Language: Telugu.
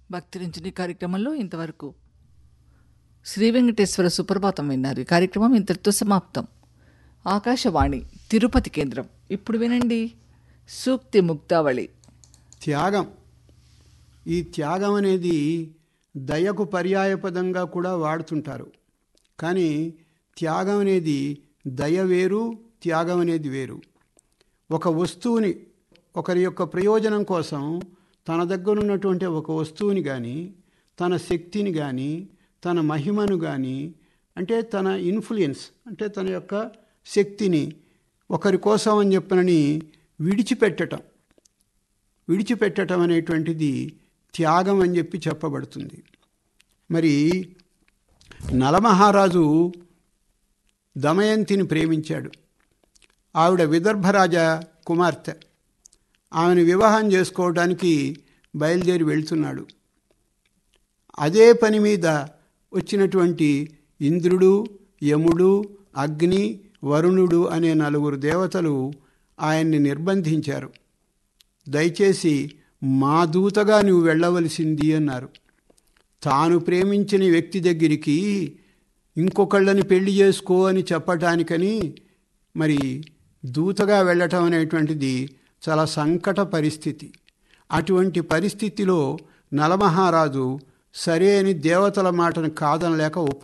భక్తిరించిన కార్యక్రమంలో ఇంతవరకు శ్రీ వెంకటేశ్వర సుప్రభాతం విన్నారు ఈ కార్యక్రమం ఇంతటితో సమాప్తం ఆకాశవాణి తిరుపతి కేంద్రం ఇప్పుడు వినండి సూక్తి ముక్తావళి త్యాగం ఈ త్యాగం అనేది దయకు పర్యాయపదంగా కూడా వాడుతుంటారు కానీ త్యాగం అనేది దయ వేరు త్యాగం అనేది వేరు ఒక వస్తువుని ఒకరి యొక్క ప్రయోజనం కోసం తన దగ్గర ఉన్నటువంటి ఒక వస్తువుని కానీ తన శక్తిని కానీ తన మహిమను కానీ అంటే తన ఇన్ఫ్లుయెన్స్ అంటే తన యొక్క శక్తిని ఒకరి కోసం అని చెప్పనని విడిచిపెట్టటం విడిచిపెట్టడం అనేటువంటిది త్యాగం అని చెప్పి చెప్పబడుతుంది మరి నలమహారాజు దమయంతిని ప్రేమించాడు ఆవిడ విదర్భరాజ కుమార్తె ఆమెను వివాహం చేసుకోవడానికి బయలుదేరి వెళ్తున్నాడు అదే పని మీద వచ్చినటువంటి ఇంద్రుడు యముడు అగ్ని వరుణుడు అనే నలుగురు దేవతలు ఆయన్ని నిర్బంధించారు దయచేసి మా దూతగా నువ్వు వెళ్ళవలసింది అన్నారు తాను ప్రేమించిన వ్యక్తి దగ్గరికి ఇంకొకళ్ళని పెళ్లి చేసుకో అని చెప్పటానికని మరి దూతగా వెళ్ళటం అనేటువంటిది చాలా సంకట పరిస్థితి అటువంటి పరిస్థితిలో నలమహారాజు సరే అని దేవతల మాటను కాదనలేక ఒప్పు